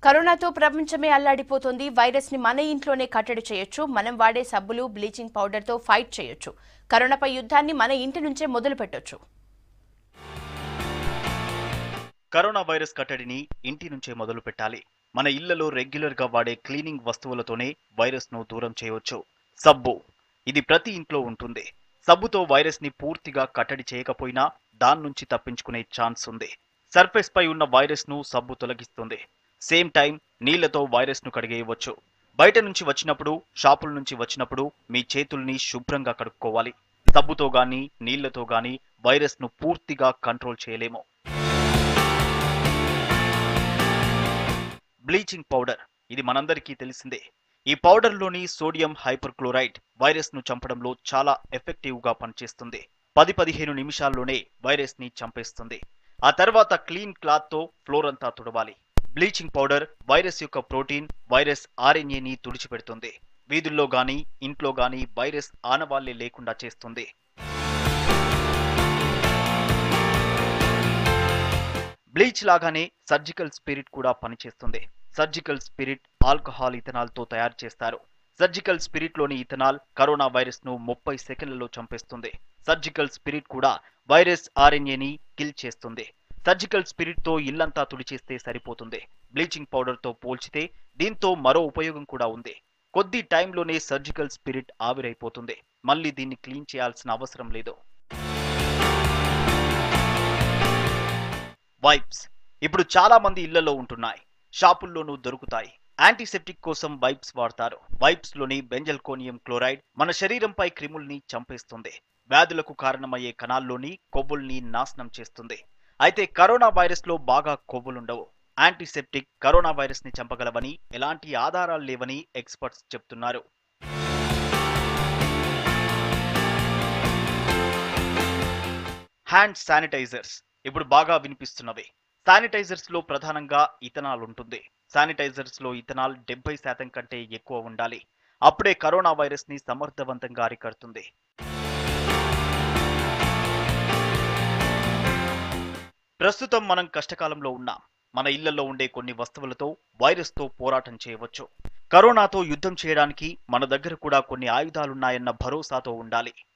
కరోనాతో ప్రపంచమే అల్లాడిపోతోంది వైరస్ ని మన ఇంట్లోనే కట్టడి చేయొచ్చు మనం వాడే సబ్బులు బ్లీచింగ్ పౌడర్ తో ఫైట్ చేయొచ్చు కరోనాపై యుద్ధాన్ని మన ఇంటి నుంచే మొదలు పెట్టొచ్చు కరోనా వైరస్ కట్టడిని ఇంటి నుంచే మొదలు పెట్టాలి మన ఇళ్లలో రెగ్యులర్ గా వాడే క్లీనింగ్ వస్తువులతోనే వైరస్ ను దూరం చేయవచ్చు సబ్బు ఇది ప్రతి ఇంట్లో ఉంటుంది సబ్బుతో వైరస్ ని పూర్తిగా కట్టడి చేయకపోయినా దాని నుంచి తప్పించుకునే ఛాన్స్ ఉంది సర్ఫేస్ పై ఉన్న వైరస్ ను సబ్బు తొలగిస్తుంది సేమ్ టైం నీళ్లతో వైరస్ ను కడిగేయవచ్చు బయట నుంచి వచ్చినప్పుడు షాపుల నుంచి వచ్చినప్పుడు మీ చేతుల్ని శుభ్రంగా కడుక్కోవాలి సబ్బుతో గాని నీళ్లతో గాని వైరస్ ను పూర్తిగా కంట్రోల్ చేయలేము బ్లీచింగ్ పౌడర్ ఇది మనందరికీ తెలిసిందే ఈ పౌడర్లోని సోడియం హైపర్క్లోరైడ్ వైరస్ ను చంపడంలో చాలా ఎఫెక్టివ్ గా పనిచేస్తుంది పది పదిహేను నిమిషాల్లోనే వైరస్ ని చంపేస్తుంది ఆ తర్వాత క్లీన్ క్లాత్ తో ఫ్లోర్ అంతా తుడవాలి బ్లీచింగ్ పౌడర్ వైరస్ యొక్క ప్రోటీన్ వైరస్ ఆర్ఎన్ఏని తుడిచిపెడుతుంది వీధుల్లో గాని ఇంట్లో గాని వైరస్ ఆనవాళ్లే లేకుండా చేస్తుంది బ్లీచ్ లాగానే సర్జికల్ స్పిరిట్ కూడా పనిచేస్తుంది సర్జికల్ స్పిరిట్ ఆల్కహాల్ ఇథనాల్ తో తయారు చేస్తారు సర్జికల్ స్పిరిట్ లోని ఇథనాల్ కరోనా వైరస్ ను ముప్పై సెకండ్లలో చంపేస్తుంది సర్జికల్ స్పిరిట్ కూడా వైరస్ ఆర్ఎన్ఏని కిల్ చేస్తుంది సర్జికల్ స్పిరిట్ తో ఇల్లంతా తుడిచేస్తే సరిపోతుంది బ్లీచింగ్ పౌడర్ తో పోల్చితే దీంతో మరో ఉపయోగం కూడా ఉంది కొద్ది టైంలోనే సర్జికల్ స్పిరిట్ ఆవిరైపోతుంది మళ్ళీ దీన్ని క్లీన్ చేయాల్సిన అవసరం లేదు వైప్స్ ఇప్పుడు చాలా మంది ఇళ్లలో ఉంటున్నాయి షాపుల్లోనూ దొరుకుతాయి యాంటీసెప్టిక్ కోసం వైప్స్ వాడతారు వైప్స్ లోని బెంజల్కోనియం క్లోరైడ్ మన శరీరంపై క్రిముల్ని చంపేస్తుంది వ్యాధులకు కారణమయ్యే కణాల్లోని కొవ్వుల్ని నాశనం చేస్తుంది అయితే కరోనా వైరస్ లో బాగా కొవ్వులుండవు యాంటీసెప్టిక్ కరోనా వైరస్ ని చంపగలవని ఎలాంటి ఆధారాలు లేవని ఎక్స్పర్ట్స్ చెప్తున్నారు హ్యాండ్ శానిటైజర్స్ ఇప్పుడు బాగా వినిపిస్తున్నవి శానిటైజర్స్ లో ప్రధానంగా ఇథనాల్ ఉంటుంది శానిటైజర్స్ లో ఇథనాల్ డెబ్బై శాతం కంటే ఎక్కువ ఉండాలి అప్పుడే కరోనా వైరస్ ని సమర్థవంతంగా అరికడుతుంది ప్రస్తుతం మనం కష్టకాలంలో ఉన్నాం మన ఇళ్లలో ఉండే కొన్ని వస్తువులతో వైరస్ తో పోరాటం చేయవచ్చు కరోనాతో యుద్ధం చేయడానికి మన దగ్గర కూడా కొన్ని ఆయుధాలున్నాయన్న భరోసాతో ఉండాలి